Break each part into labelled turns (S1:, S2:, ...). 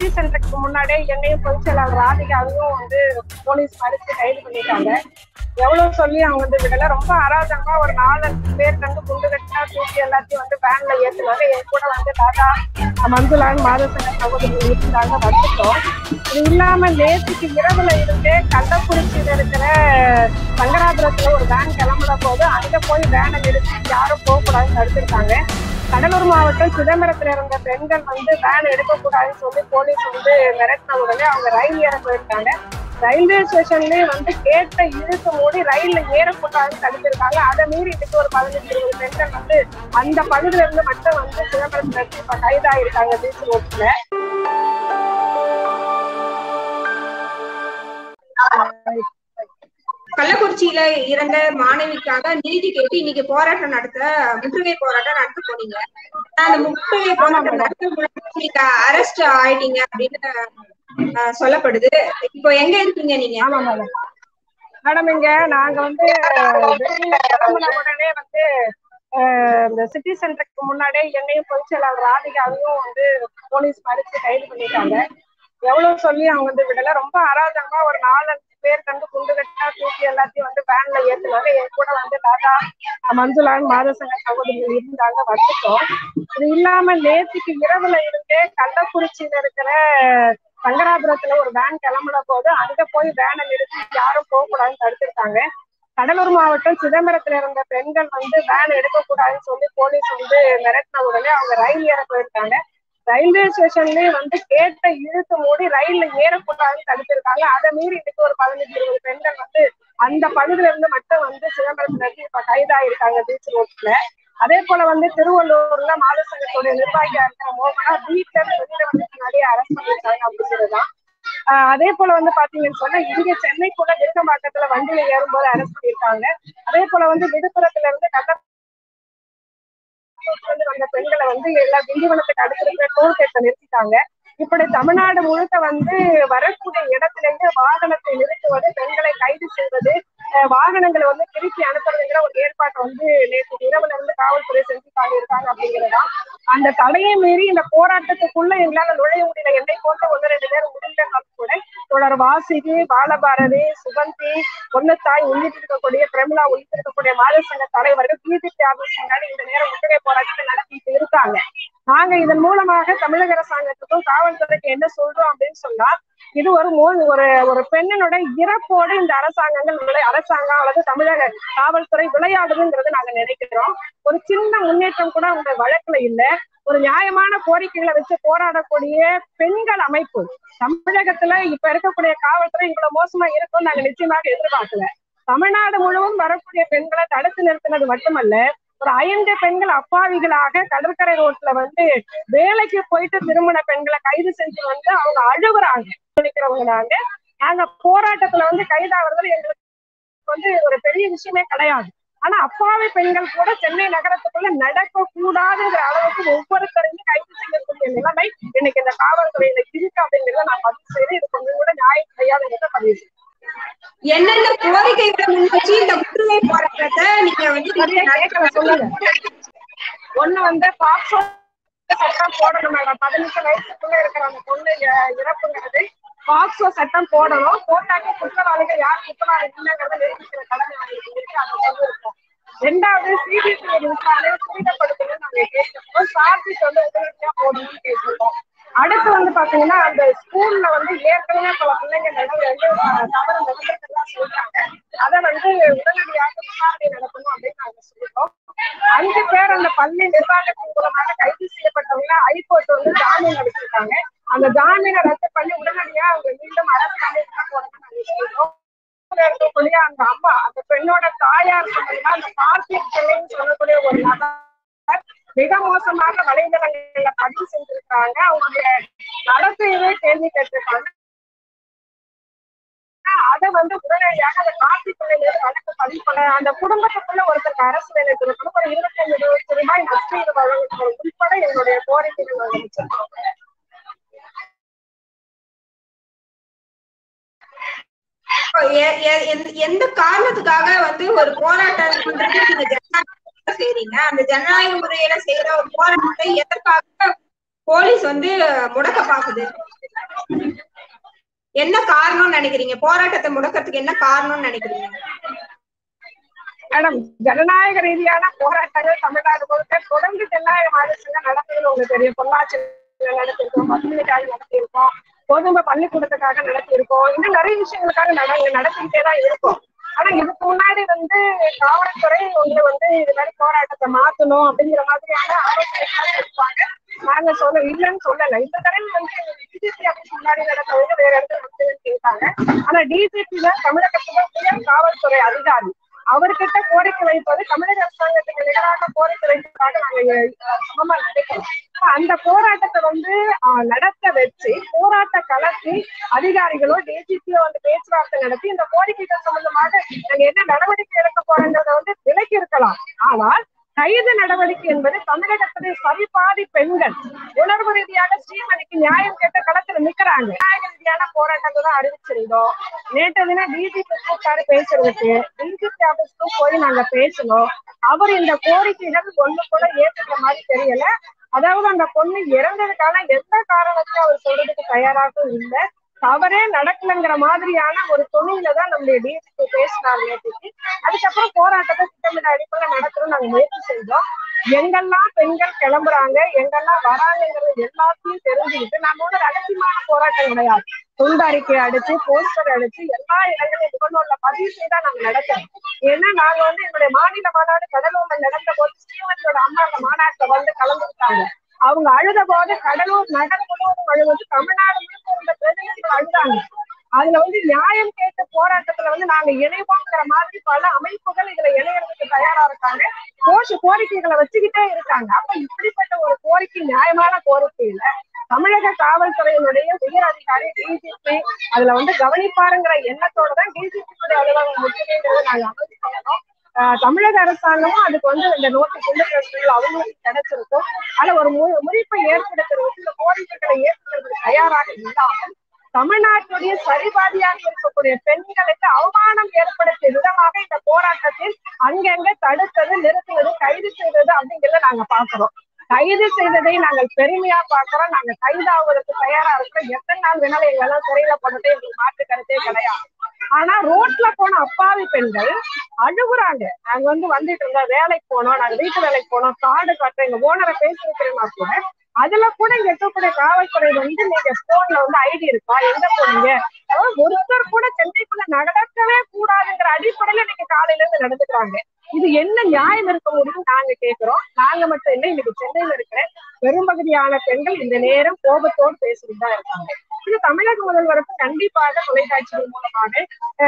S1: City சென்டருக்கு முன்னாடியே என்னையும் பொதுச் செயலாளர் ராதிகாவையும் வந்து போலீஸ் மறுத்து கைது பண்ணிட்டாங்க எவ்வளவு சொல்லி அவங்க வந்து விடல ரொம்ப அராஜகமா ஒரு நாலஞ்சு பேர் வந்து குண்டு கட்டா தூக்கி எல்லாத்தையும் வந்து வேன்ல ஏத்துனாங்க என் கூட வந்து தாத்தா மஞ்சுளான் மாதசங்க சகோதரர்கள் இருந்தாங்க வந்துட்டோம் இது இல்லாம நேற்றுக்கு இரவுல இருந்தே கள்ளக்குறிச்சியில இருக்கிற சங்கராபுரத்துல ஒரு வேன் கிளம்புன போது அங்க போய் வேனை நிறுத்தி யாரும் போகக்கூடாதுன்னு தடுத்திருக்காங்க கடலூர் மாவட்டம் சிதம்பரத்துல இருந்த பெண்கள் வந்து வேன் எடுக்கக்கூடாதுன்னு சொல்லி போலீஸ் வந்து மிரட்டின உடனே அவங்க ரயில் ஏற போயிருக்காங்க ரயில்வே ஸ்டேஷன்லயே வந்து கேட்ட இழுத்து மூடி ரயில்ல ஏறக்கூடாதுன்னு தடுத்திருக்காங்க அதை மீறி இன்னைக்கு ஒரு பதினஞ்சு இருபது பெண்கள் வந்து அந்த பகுதியில இருந்து மட்டும் வந்து சிதம்பரத்துல இருந்து இப்ப கைதாயிருக்காங்க பீச் ரோட்ல
S2: கள்ளக்குறிச்சியில இறந்த மாணவிக்காக நீதி கேட்டு இன்னைக்கு போராட்டம் நடத்த முற்றுகை போராட்டம் நடத்த போனீங்க அந்த முற்றுகை போராட்டம் நடத்த முடியாம நீங்க அரெஸ்ட் ஆயிட்டீங்க அப்படின்னு ஆஹ், சொல்லப்படுது இப்போ எங்க இருக்கீங்க நீங்க
S1: ஆமா மேடம் மேடம் இங்க நாங்க வந்து வெளியில கிளம்புன உடனே வந்து அஹ், இந்த சிட்டி சென்டருக்கு முன்னாடியே என்னையும் பொதுச் செயலாளர் ராதிகாவையும் வந்து போலீஸ் மறுத்து கைது பண்ணிட்டாங்க எவ்வளவு சொல்லி அவங்க வந்து விடல ரொம்ப அராஜகமா ஒரு நாலஞ்சு பேர் வந்து குண்டு கட்டா தூக்கி எல்லாத்தையும் வந்து வேன்ல ஏத்துனாங்க என் கூட வந்து தாத்தா மஞ்சுளான் மாதசங்க சகோதரிகள் இருந்தாங்க வந்துட்டோம் இது இல்லாம நேற்றுக்கு இரவுல இருந்தே கள்ளக்குறிச்சியில இருக்கிற சங்கராபுரத்துல ஒரு வேன் கிளம்புன போது அங்க போய் வேனை நிறுத்தி யாரும் போகக்கூடாதுன்னு தடுத்திருக்காங்க கடலூர் மாவட்டம் சிதம்பரத்துல இருந்த பெண்கள் வந்து வேன் எடுக்கக்கூடாதுன்னு சொல்லி போலீஸ் வந்து மிரட்டின உடனே அவங்க ரயில் ஏற போயிருக்காங்க ரயில்வே ஸ்டேஷன்லயே வந்து கேட்ட இழுத்து மூடி ரயில்ல ஏறக்கூடாதுன்னு தடுத்திருக்காங்க அதை மீறி இன்னைக்கு ஒரு பதினஞ்சு இருபது பெண்கள் வந்து அந்த பகுதியில இருந்து மட்டும் வந்து சிதம்பரத்துல இருந்து இப்ப கைதாயிருக்காங்க பீச் ரோட்ல அதே போல வந்து திருவள்ளூர்ல மாதசங்கத்துடைய நிர்வாகியா இருக்கிற மோகனா வீட்டுல இருந்து வெளியில வந்து நிறைய அரெஸ்ட் பண்ணிருக்காங்க அப்படிங்கிறதுதான் ஆஹ் அதே போல வந்து பாத்தீங்கன்னு சொன்னா இங்க சென்னைக்குள்ள விருகம்பாக்கத்துல வண்டியில ஏறும்போது அரெஸ்ட் பண்ணிருக்காங்க அதே போல வந்து விழுப்புரத்துல இருந்து கள்ள இருந்து வந்த பெண்களை வந்து எல்லா திண்டிவனத்துக்கு அடுத்து இருக்கிற டோல்கேட்டை நிறுத்திட்டாங்க இப்படி தமிழ்நாடு முழுக்க வந்து வரக்கூடிய இடத்துல இருந்து வாகனத்தை நிறுத்துவது பெண்களை கைது செய்வது அஹ் வாகனங்களை வந்து திருப்பி அனுப்புறதுங்கிற ஒரு ஏற்பாட்டை வந்து நேற்று இரவுல இருந்து காவல்துறை செஞ்சு இருக்காங்க அப்படிங்கிறதா அந்த தடையை மீறி இந்த போராட்டத்துக்குள்ள எங்களால நுழைய முடியல என்னை போன்ற ஒன்று ரெண்டு பேர் முடியலனாலும் கூட தொடர் வாசிகி பாலபாரதி சுகந்தி பொன்னத்தாய் உள்ளிட்டு இருக்கக்கூடிய பிரமிளா உள்ளிட்டு இருக்கக்கூடிய மாதசங்க தலைவர்கள் பிஜேபி ஆபீஸ் முன்னாடி இந்த நேரம் முற்றுகை போராட்டத்தை நடத்திட்டு இருக்காங்க நாங்க இதன் மூலமாக தமிழக அரசாங்கத்துக்கும் காவல்துறைக்கு என்ன சொல்றோம் அப்படின்னு சொன்னா இது ஒரு மோ- ஒரு ஒரு பெண்ணினுடைய இறப்போடு இந்த அரசாங்கங்கள் விளை- அரசாங்கம் அல்லது தமிழக காவல்துறை விளையாடுதுங்கிறது நாங்க நினைக்கிறோம் ஒரு சின்ன முன்னேற்றம் கூட உங்க வழக்குல இல்ல ஒரு நியாயமான கோரிக்கைகளை வச்சு போராடக்கூடிய பெண்கள் அமைப்பு தமிழகத்துல இப்ப இருக்கக்கூடிய காவல்துறை இவ்வளவு மோசமா இருக்கும்னு நாங்க நிச்சயமாக எதிர்பார்க்கல தமிழ்நாடு முழுவதும் வரக்கூடிய பெண்களை தடுத்து நிறுத்தினது மட்டுமல்ல ஒரு ஐந்து பெண்கள் அப்பாவிகளாக கடற்கரை ரோட்ல வந்து வேலைக்கு போயிட்டு திருமண பெண்களை கைது செஞ்சு வந்து அவங்க அழுகுறாங்க நினைக்கிறவங்க நாங்க நாங்க போராட்டத்துல வந்து கைதாகிறது எங்களுக்கு வந்து ஒரு பெரிய விஷயமே கிடையாது ஆனா அப்பாவி பெண்கள் கூட சென்னை நகரத்துக்குள்ள நடக்க கூடாதுங்கிற அளவுக்கு ஒவ்வொருத்தரையும் கைது செய்யக்கூடிய நிலைமை இன்னைக்கு இந்த காவல்துறையில இருக்கு அப்படிங்கிறத நான் பதிவு செய்து இது கொஞ்சம் கூட நியாயம் கிடையாதுங்கிறத பதிவு செய்றேன்.
S2: என்னென்ன கோரிக்கைகளை முன் வச்சு இந்த முற்றுகை போராட்டத்தை நீங்க வந்து
S1: சரியா கேட்கல சொல்லுங்க ஒண்ணு வந்து பாக்ஸோ சட்டம் போடணும் மேடம் பதினெட்டு வயசுக்குள்ள இருக்கிற அந்த பொண்ணு இ- இறப்புங்கிறது பாக்ஸோ சட்டம் போடணும் போட்டாக்க குற்றவாளிகள் யார் குற்றவாளி இல்லைங்கிறத நிரூபிக்கிற கடமை அவங்களுக்கு இருக்கு அதை சொல்லியிருக்கோம் ரெண்டாவது சிபிசிஐடி விசாரணை துரிதப்படுத்தணும்னு நாங்க கேட்டிருக்கோம் சார்ஜஸ் வந்து உடனடியா போடணும்னு கேட்டிருக்கோம் அடுத்து வந்து பாத்தீங்கன்னா அந்த ஸ்கூல்ல வந்து ஏற்கனவே பல பிள்ளைங்க நடுவில் வந்து அஹ், தவறு நடந்திருக்கிறதா சொல்றாங்க அதை வந்து உடனடியாக விசாரணை நடத்தணும் அப்படின்னு நாங்க சொல்லிட்டோம் அஞ்சு பேர் அந்த பள்ளி நிர்வாகத்தின் மூலமாக கைது செய்யப்பட்டவங்க ஹைகோர்ட் வந்து ஜாமீன் அளிச்சிருக்காங்க அந்த ஜாமீனை ரத்து பண்ணி உடனடியா அவங்க மீண்டும் அரசு அமைப்பு போடணும்னு நாங்க சொல்லிட்டோம் இருக்கக்கூடிய அந்த அம்மா அந்த பெண்ணோட தாயார் சொன்னதுன்னா அந்த கார்த்திக் பிள்ளைன்னு சொல்லக்கூடிய ஒரு நபர் மிக மோசமாக வலைதளங்கள்ல பதிவு செஞ்சிருக்காங்க அவங்களுடைய நடத்தையவே கேள்வி கேட்டிருக்காங்க அதை வந்து உடனடியாக அந்த காப்பி பிள்ளைங்க வழக்கு பதிவு பண்ண அந்த குடும்பத்துக்குள்ள ஒருத்தருக்கு அரசு வேலை கொடுக்கணும் ஒரு இருபத்தஞ்சு இருபத்தி ரூபாய் நஷ்டீடு வழங்கணும் உட்பட எங்களுடைய கோரிக்கைகள் நாங்கள் வச்சிருக்கோம்
S2: எ- எ- எந்த- எந்த காரணத்துக்காக வந்து ஒரு போராட்டம் பண்றது நீங்க ஜனநாயக செய்றீங்க அந்த ஜனநாயக முறையில செய்யற ஒரு போராட்டத்தை எதற்காக போலீஸ் வந்து முடக்க பாக்குது என்ன காரணம்னு நினைக்கிறீங்க போராட்டத்தை முடக்கிறதுக்கு என்ன காரணம்னு நினைக்கிறீங்க
S1: மேடம் ஜனநாயக ரீதியான போராட்டங்கள் தமிழ்நாடு முழுக்க தொடர்ந்து ஜனநாயக மாநிலங்க நடத்துறது உங்களுக்கு தெரியும் பொள்ளாச்சி நடத்திருக்கோம் பசுமைக்காக நடத்தியிருக்கோம் கோதுமை பள்ளிக்கூடத்துக்காக நடத்தியிருக்கோம் இன்னும் நிறைய விஷயங்களுக்காக நட நடத்திக்கிட்டே தான் இருக்கும் ஆனா இதுக்கு முன்னாடி வந்து காவல்துறை உங்களை வந்து இது மாதிரி போராட்டத்தை மாத்தணும் அப்படிங்கிற மாதிரியான ஆலோசனை இருப்பாங்க நாங்க சொல்ல இல்லைன்னு சொல்லல இந்த தடவை வந்து டிஜிபி ஆஃபீஸ் முன்னாடி நடந்தவங்க வேற இடத்துல நடந்ததுன்னு கேட்டாங்க ஆனா டிஜிபி தான் தமிழகத்துல உயர் காவல்துறை அதிகாரி அவர்கிட்ட கோரிக்கை வைப்பது தமிழக அரசாங்கத்துக்கு நிகராக கோரிக்கை வைப்பதாக நாங்க சமமா நினைக்கிறோம் அந்த போராட்டத்தை வந்து நடத்த வச்சு போராட்ட களத்தில் அதிகாரிகளோ டிஜிபியோ வந்து பேச்சுவார்த்தை நடத்தி இந்த கோரிக்கைகள் சம்பந்தமாக நாங்க என்ன நடவடிக்கை எடுக்க போறோன்றத வந்து விலக்கி இருக்கலாம் ஆனால் கைது நடவடிக்கை என்பது தமிழகத்தில் சரிபாதி பெண்கள் உணர்வு ரீதியாக ஸ்ரீமதிக்கு நியாயம் கேட்ட களத்துல நிக்கிறாங்க நியாய ரீதியான போராட்டத்தை தான் அறிவிச்சிருந்தோம் நேற்று தினம் டிஜிபி கூப்பிட்டாரு பேசுறதுக்கு டிஜிபி ஆபீஸ்க்கும் போய் நாங்க பேசணும் அவர் இந்த கோரிக்கைகள் ஒண்ணு கூட ஏற்றுக்கிற மாதிரி தெரியல அதாவது அந்த பொண்ணு இறந்ததுக்கான எந்த காரணத்தையும் அவர் சொல்றதுக்கு தயாராக இல்லை தவறே நடக்கலங்கிற மாதிரியான ஒரு தொழில தான் நம்முடைய டிஎஸ்பி பேசினார் நேற்றுக்கு அதுக்கப்புறம் போராட்டத்தை திட்டமிட அடிப்படையில் நடத்தணும் நாங்க முயற்சி செஞ்சோம் எங்கெல்லாம் பெண்கள் கிளம்புறாங்க எங்கெல்லாம் வராங்கிறது எல்லாத்தையும் தெரிஞ்சுக்கிட்டு நம்ம ஒரு ரகசியமான போராட்டம் கிடையாது துண்டு அறிக்கை அடிச்சு போஸ்டர் அடிச்சு எல்லா இடங்களையும் முகநூல்ல பதிவு செய்தா நாங்க நடக்கிறோம் ஏன்னா நாங்க வந்து எங்களுடைய மாநில மாநாடு கடலூர்ல நடந்த போது ஸ்ரீமதியோட அம்மா அந்த மாநாட்டை வந்து கலந்துக்கிட்டாங்க அவங்க அழுத போது கடலூர் நகர் முழுவதும் அழுவது தமிழ்நாடு முழுக்க உள்ள பிரதிநிதிகள் அழுதாங்க அதுல வந்து நியாயம் கேட்டு போராட்டத்துல வந்து நாங்க இணைவோங்கிற மாதிரி பல அமைப்புகள் இதுல இணையறதுக்கு தயாரா இருக்காங்க கோஷ கோரிக்கைகளை வச்சுக்கிட்டே இருக்காங்க அப்ப இப்படிப்பட்ட ஒரு கோரிக்கை நியாயமான கோரிக்கையில தமிழக காவல்துறையினுடைய உயர் அதிகாரி டிஜிபி அதுல வந்து கவனிப்பாருங்கிற எண்ணத்தோட தான் டிஜிபியுடைய அலுவலகம் முற்றுகைங்கிறத நாங்க அமைதி பண்ணணும் தமிழக அரசாங்கமும் அதுக்கு வந்து இந்த நோட்டீஸ் இந்த பிரச்சனைகள் அவங்களுக்கு கிடைச்சிருக்கும் அதுல ஒரு முறிப்பை ஏற்படுத்துறதுக்கு இந்த கோரிக்கைகளை ஏற்படுத்துறதுக்கு தயாராக இல்லாமல் தமிழ்நாட்டுடைய சரிபாதியாக இருக்கக்கூடிய பெண்களுக்கு அவமானம் ஏற்படுத்திய விதமாக இந்த போராட்டத்தில் அங்கங்க தடுத்தது நிறுத்துவது கைது செய்தது அப்படிங்கிறத நாங்க பாக்குறோம் கைது செய்ததை நாங்கள் பெருமையா பாக்குறோம் நாங்க கைதாவதற்கு தயாரா இருக்கிறோம் எத்தனை நாள் வேணாலும் எங்கெல்லாம் சிறையில போனதே எங்களுக்கு மாற்று கருத்தே கிடையாது ஆனா ரோட்ல போன அப்பாவி பெண்கள் அழுகுறாங்க நாங்க வந்து வந்துட்டு இருந்தோம் வேலைக்கு போனோம் நாங்க வீட்டு வேலைக்கு போனோம் காடு காட்டுறோம் எங்க ஓனரை பேசிருக்கிறேன்னா கூட அதுல கூட இங்க இருக்கக்கூடிய காவல்துறை வந்து நீங்க போன்ல வந்து ஐடி இருக்கா எங்க போனீங்க ஒருத்தர் கூட சென்னைக்குள்ள நடக்கவே கூடாதுங்கிற அடிப்படையில இன்னைக்கு காலையில இருந்து நடந்துக்கிறாங்க இது என்ன நியாயம் இருக்க முடியும் நாங்க கேக்குறோம் நாங்க மட்டும் இல்லை இன்னைக்கு சென்னையில இருக்கிற பெரும்பகுதியான பெண்கள் இந்த நேரம் கோபத்தோடு பேசிட்டு தான் இருக்காங்க இது தமிழக முதல்வருக்கு கண்டிப்பாக தொலைக்காட்சிகள் மூலமாக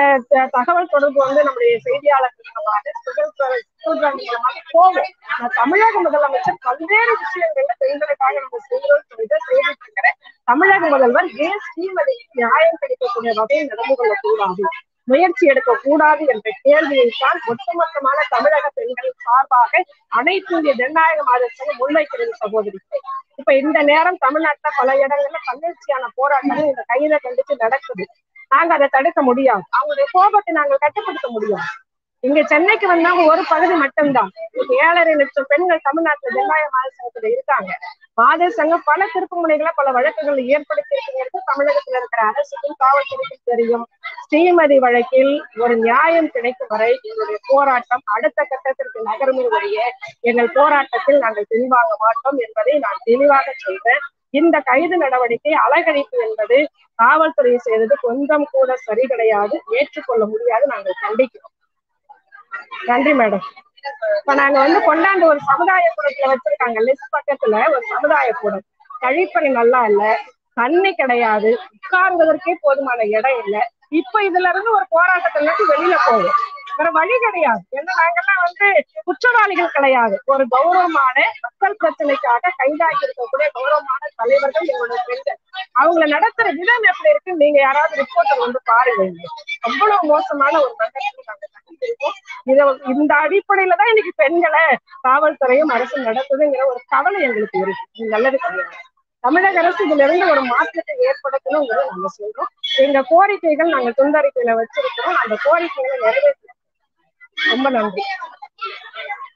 S1: தகவல் தொடர்பு வந்து நம்முடைய செய்தியாளர்கள் மூலமாக மூலமாக போகும் தமிழக முதலமைச்சர் பல்வேறு விஷயங்கள்ல பெண்களுக்காக நம்ம செய்கிறோம் சொல்லிட்டு செய்திட்டு இருக்கிறேன் தமிழக முதல்வர் ஏன் ஸ்ரீமதி நியாயம் கிடைக்கக்கூடிய வகையில் நடந்து கொள்ளக்கூடாது முயற்சி எடுக்க கூடாது என்ற கேள்வியை தான் ஒட்டுமொத்தமான தமிழக பெண்களின் சார்பாக அனைத்து இந்திய ஜனநாயக மாதத்தை முன்வைக்கிறது சகோதரி இப்ப இந்த நேரம் தமிழ்நாட்டுல பல இடங்கள்ல தன்னெழுச்சியான போராட்டங்கள் இந்த கையில கண்டிச்சு நடக்குது நாங்க அதை தடுக்க முடியாது அவங்களுடைய கோபத்தை நாங்கள் கட்டுப்படுத்த முடியாது இங்க சென்னைக்கு வந்தவங்க ஒரு பகுதி மட்டும்தான் ஏழரை லட்சம் பெண்கள் தமிழ்நாட்டுல ஜனநாயக மாதத்துல இருக்காங்க மாத சங்கம் பல திருப்புமுனைகளை பல வழக்குகள் ஏற்படுத்தி இருக்கிறது தமிழகத்துல இருக்கிற அரசுக்கும் காவல்துறைக்கும் தெரியும் ஸ்ரீமதி வழக்கில் ஒரு நியாயம் கிடைக்கும் வரை எங்களுடைய போராட்டம் அடுத்த கட்டத்திற்கு நகருமே ஒழிய எங்கள் போராட்டத்தில் நாங்கள் பின்வாங்க மாட்டோம் என்பதை நான் தெளிவாக சொல்றேன் இந்த கைது நடவடிக்கை அலகழிப்பு என்பது காவல்துறையை செய்தது கொஞ்சம் கூட சரி கிடையாது ஏற்றுக்கொள்ள முடியாது நாங்கள் கண்டிக்கிறோம் நன்றி மேடம் இப்ப நாங்க வந்து கொண்டாந்து ஒரு சமுதாய கூடத்துல வச்சிருக்காங்க லிஸ்ட் பக்கத்துல ஒரு சமுதாய கூடம் கழிப்பறை நல்லா இல்ல தண்ணி கிடையாது உட்கார்வதற்கே போதுமான இடம் இல்ல இப்ப இதுல இருந்து ஒரு போராட்டத்தை நோக்கி வெளியில போகும் வேற வழி கிடையாது ஏன்னா நாங்கெல்லாம் வந்து குற்றவாளிகள் கிடையாது ஒரு கௌரவமான மக்கள் பிரச்சனைக்காக கைதாகி இருக்கக்கூடிய கௌரவமான தலைவர்கள் எங்களுடைய பெண்கள் அவங்களை நடத்துற விதம் எப்படி இருக்கு நீங்க யாராவது ரிப்போர்ட்டர் வந்து பாருங்க அவ்வளவு மோசமான ஒரு மண்டலத்தில் நாங்க தங்கியிருக்கோம் இத இந்த அடிப்படையில தான் இன்னைக்கு பெண்களை காவல்துறையும் அரசும் நடத்துதுங்கிற ஒரு கவலை எங்களுக்கு இருக்கு இது நல்லது கிடையாது தமிழக அரசு இதுல இருந்து ஒரு மாற்றத்தை ஏற்படுத்தணுங்கிறத நாங்க சொல்றோம் எங்க கோரிக்கைகள் நாங்க துண்டறிக்கையில வச்சிருக்கிறோம் அந்த கோரிக்கைகளை நிறைவேற்ற ரொம்ப நன்றி